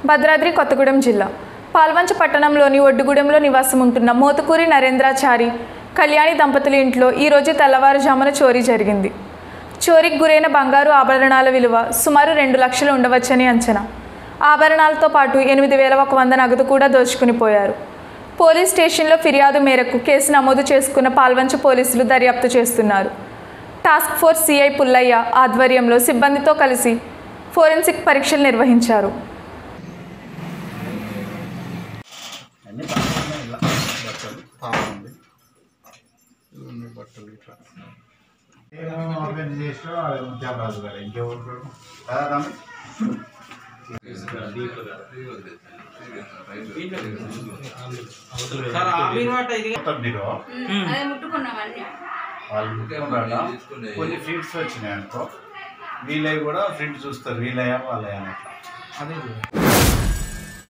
భద్రాద్రి కొత్తగూడెం జిల్లా పాల్వంచ పట్టణంలోని ఒడ్డుగూడెంలో నివాసం ఉంటున్న మోతుకూరి నరేంద్రాచారి కళ్యాణి దంపతుల ఇంట్లో ఈరోజు తెల్లవారుజామున చోరీ జరిగింది చోరీకి గురైన బంగారు ఆభరణాల విలువ సుమారు రెండు లక్షలు ఉండవచ్చని అంచనా ఆభరణాలతో పాటు ఎనిమిది వేల ఒక వంద నగదు కూడా దోచుకుని పోయారు పోలీస్ స్టేషన్లో ఫిర్యాదు మేరకు కేసు నమోదు చేసుకున్న పాల్వంచ పోలీసులు దర్యాప్తు చేస్తున్నారు టాస్క్ ఫోర్స్ సిఐ పుల్లయ్య ఆధ్వర్యంలో సిబ్బందితో కలిసి ఫోరెన్సిక్ పరీక్షలు నిర్వహించారు అన్ని బాగానే ఉన్నాయి ఇలా బట్టలు బాగుంది ఇవన్నీ బట్టలు ఇట్లా ఏమో ఓపెన్ చేసినా అది ముత్యాలరాజు గారు ఇంకెవరు కదా తమ్మి? మొత్తం బీరో అదే ముట్టుకున్నామండి వాళ్ళు ముట్టుకున్నారా కొన్ని ఫీడ్స్ వచ్చినాయి అనుకో వీళ్ళవి కూడా ప్రింట్ చూస్తారు వీళ్ళయ్యా వాళ్ళయ్యా అని అట్లా